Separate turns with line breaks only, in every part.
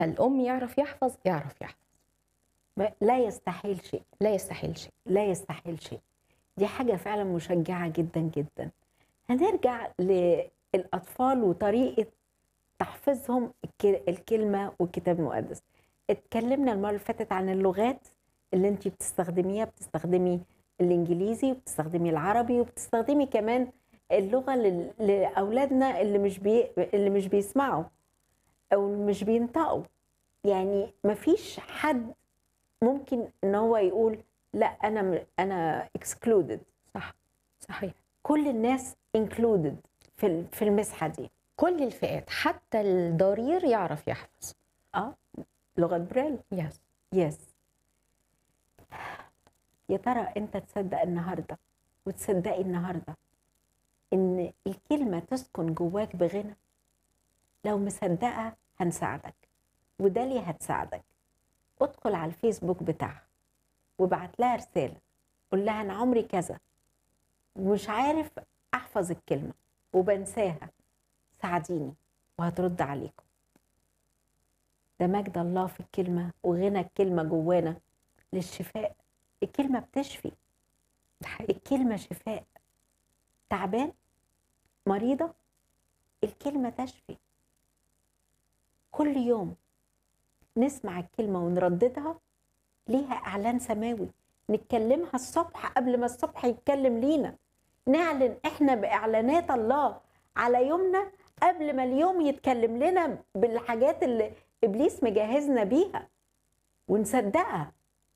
الام يعرف يحفظ يعرف يحفظ
ما- لا يستحيل شيء
لا يستحيل شيء
لا يستحيل شيء دي حاجة فعلا مشجعة جدا جدا هنرجع للأطفال وطريقة تحفيظهم الك- الكلمة والكتاب المقدس اتكلمنا المرة اللي فاتت عن اللغات اللي انت بتستخدميها بتستخدمي الانجليزي وبتستخدمي العربي وبتستخدمي كمان اللغة لل- لأولادنا اللي مش بي... اللي مش بيسمعوا أو مش بينطقوا يعني مفيش حد ممكن ان هو يقول لا انا م- انا excluded
صح صحيح
كل الناس included في ال- في المسحه دي
كل الفئات حتى الضرير يعرف يحفظ
اه لغه بريل
يس
يس يا ترى انت تصدق النهارده وتصدقي النهارده ان الكلمه تسكن جواك بغنى لو مصدقه هنساعدك ودالي هتساعدك ادخل على الفيسبوك بتاعها وابعت لها رساله قول لها انا عمري كذا ومش عارف احفظ الكلمه وبنساها ساعديني وهترد عليكم ده مجد الله في الكلمة وغنى الكلمة جوانا للشفاء الكلمة بتشفي الكلمة شفاء تعبان مريضة الكلمة تشفي كل يوم نسمع الكلمة ونرددها ليها إعلان سماوي نتكلمها الصبح قبل ما الصبح يتكلم لينا نعلن إحنا بإعلانات الله على يومنا قبل ما اليوم يتكلم لنا بالحاجات اللي ابليس مجهزنا بيها ونصدقها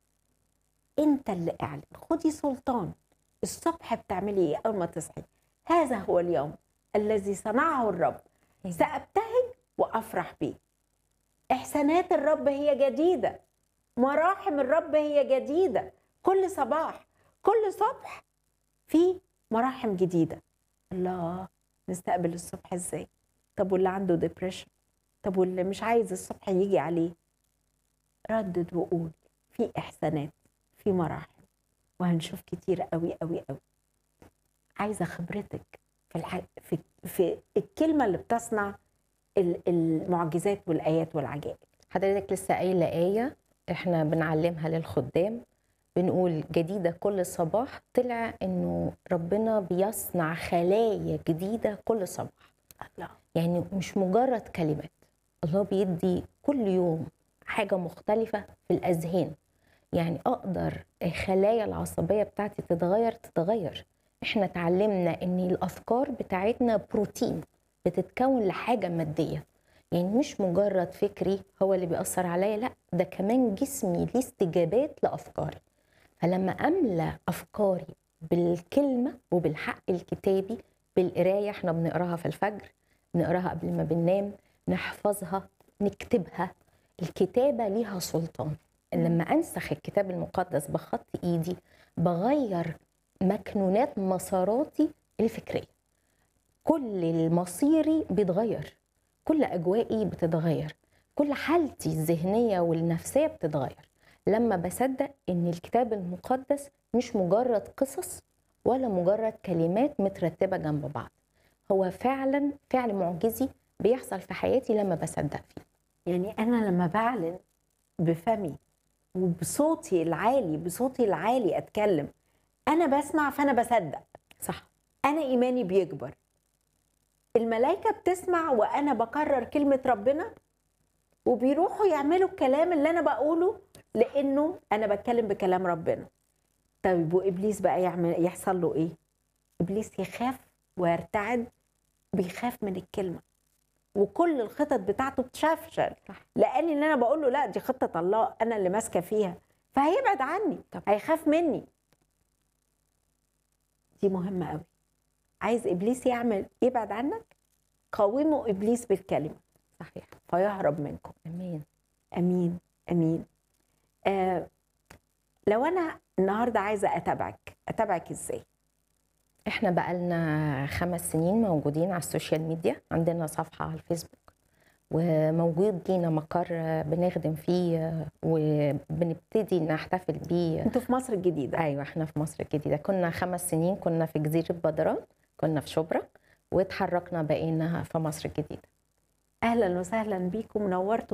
انت اللي اعلن خدي سلطان الصبح بتعملي ايه اول ما تصحي هذا هو اليوم الذي صنعه الرب سابتهج وافرح به احسانات الرب هي جديده مراحم الرب هي جديده كل صباح كل صبح في مراحم جديده الله نستقبل الصبح ازاي طب واللي عنده ديبريشن طب واللي مش عايز الصبح يجي عليه ردد وقول في احسانات في مراحل وهنشوف كتير قوي قوي قوي عايزه خبرتك في الح... في في الكلمه اللي بتصنع ال- المعجزات والايات والعجائب
حضرتك لسه قايله ايه احنا بنعلمها للخدام بنقول جديده كل صباح طلع انه ربنا بيصنع خلايا جديده كل صباح
الله
يعني مش مجرد كلمات الله بيدي كل يوم حاجة مختلفة في الأذهان يعني أقدر خلايا العصبية بتاعتي تتغير تتغير احنا اتعلمنا ان الأفكار بتاعتنا بروتين بتتكون لحاجة مادية يعني مش مجرد فكري هو اللي بيأثر عليا لا ده كمان جسمي ليه استجابات لأفكاري فلما أملى أفكاري بالكلمة وبالحق الكتابي بالقراية احنا بنقراها في الفجر نقراها قبل ما بننام نحفظها نكتبها الكتابة ليها سلطان لما أنسخ الكتاب المقدس بخط إيدي بغير مكنونات مساراتي الفكرية كل المصيري بيتغير كل أجوائي بتتغير كل حالتي الذهنية والنفسية بتتغير لما بصدق إن الكتاب المقدس مش مجرد قصص ولا مجرد كلمات مترتبة جنب بعض هو فعلا فعل معجزي بيحصل في حياتي لما بصدق فيه
يعني انا لما بعلن بفمي وبصوتي العالي بصوتي العالي اتكلم انا بسمع فانا بصدق
صح
انا ايماني بيكبر الملائكه بتسمع وانا بكرر كلمه ربنا وبيروحوا يعملوا الكلام اللي انا بقوله لانه انا بتكلم بكلام ربنا طيب وابليس بقى يعمل يحصل له ايه ابليس يخاف ويرتعد بيخاف من الكلمه وكل الخطط بتاعته بتفشل
صح.
لان اللي انا بقول له لا دي خطه الله انا اللي ماسكه فيها فهيبعد عني
طب.
هيخاف مني دي مهمه قوي عايز ابليس يعمل يبعد عنك قاوموا ابليس بالكلمه
صحيح
فيهرب منكم
امين
امين امين آه لو انا النهارده عايزه اتابعك اتابعك ازاي
احنا بقالنا خمس سنين موجودين على السوشيال ميديا عندنا صفحة على الفيسبوك وموجود لينا مقر بنخدم فيه وبنبتدي نحتفل بيه
انتوا في مصر الجديده
ايوه احنا في مصر الجديده كنا خمس سنين كنا في جزيره بدران كنا في شبرا واتحركنا بقينا في مصر الجديده
اهلا وسهلا بيكم نورتوا